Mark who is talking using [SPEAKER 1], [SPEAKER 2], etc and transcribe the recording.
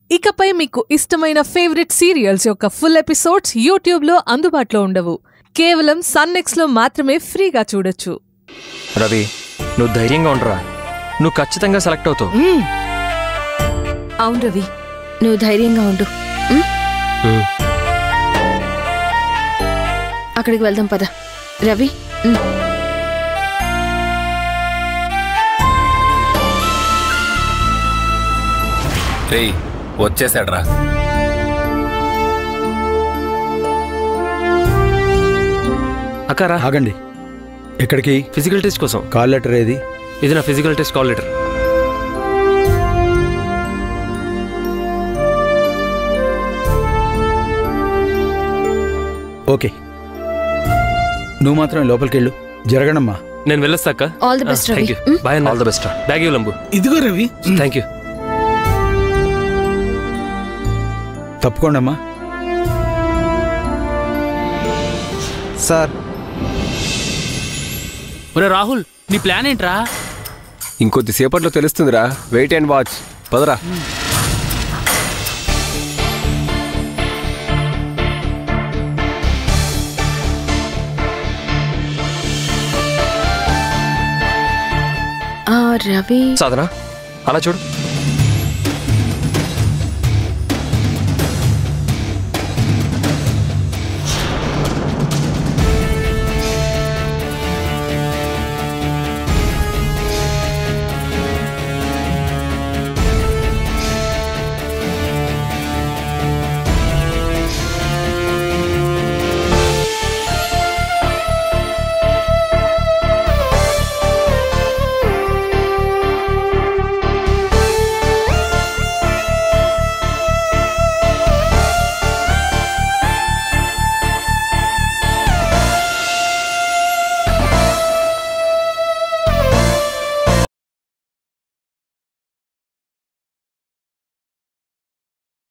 [SPEAKER 1] ఇకపై మీకు ఇష్టమైన ఫేవరెట్ సీరియల్స్ యొక్క ఫుల్ ఎపిసోడ్స్ యూట్యూబ్లో అందుబాటులో ఉండవు కేవలం సన్నెక్స్లో మాత్రమే ఫ్రీగా చూడొచ్చు
[SPEAKER 2] రవి నువ్వు ధైర్యంగా ఉండరా నువ్వు ఖచ్చితంగా సెలెక్ట్ అవుతావు
[SPEAKER 3] అవును రవి నువ్వు ధైర్యంగా ఉండు ఉం? అక్కడికి వెళ్దాం పద రవి ఉం.
[SPEAKER 4] రేయ్ వచ్చేసాడ్రా
[SPEAKER 2] అక్కారా
[SPEAKER 5] ఆగండి ఎక్కడికి
[SPEAKER 2] ఫిజికల్ టెస్ట్ కోసం
[SPEAKER 5] కాల్ లెటర్ ఏది
[SPEAKER 2] ఇది నా physical test call letter
[SPEAKER 5] okay నువ్వు మాత్రం లోపలికి వెళ్ళు జరగనమ్మా
[SPEAKER 2] నేను వెళ్ళొస్తా అక్క
[SPEAKER 3] All the best, Ravi.
[SPEAKER 2] Thank you
[SPEAKER 3] Mm.
[SPEAKER 2] Bye all the best bag ఇవ్వలంబు
[SPEAKER 6] ఇదిగో రవి
[SPEAKER 2] థ్యాంక్ యూ
[SPEAKER 5] తప్పుకోండమ్మా
[SPEAKER 7] సార్
[SPEAKER 6] ఒరే రాహుల్ నీ ప్లాన్ ఏంట్రా
[SPEAKER 7] ఇంకొద్దిసేపట్లో తెలుస్తుందిరా వెయిట్ అండ్ వాచ్ పదరా
[SPEAKER 3] ఆ, రవి
[SPEAKER 2] సాధన అలా చూడు